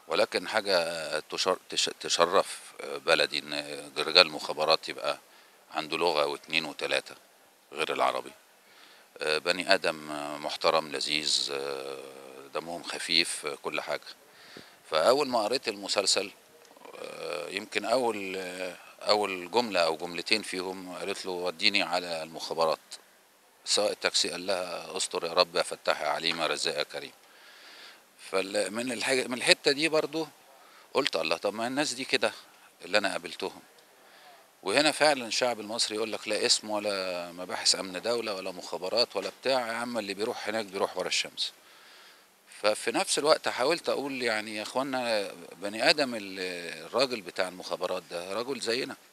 ولكن حاجة تشر- تش- تشرف بلدي إن رجال المخابرات يبقى عنده لغة واثنين وثلاثة غير العربي آه، بني آدم آه، محترم لذيذ آه، دمهم خفيف آه، كل حاجة فأول ما قريت المسلسل آه، يمكن أول آه، أول جملة أو جملتين فيهم قالت له وديني على المخابرات سواء التاكسي قال لها استر يا رب يا فتاح يا عليم يا رزاق يا كريم فمن الحاجة من الحتة دي برضو قلت الله طب ما الناس دي كده اللي أنا قابلتهم وهنا فعلا الشعب المصري يقول لك لا اسم ولا مباحث امن دوله ولا مخابرات ولا بتاع يا عم اللي بيروح هناك بيروح ورا الشمس ففي نفس الوقت حاولت اقول يعني يا اخوانا بني ادم ال- الراجل بتاع المخابرات ده رجل زينا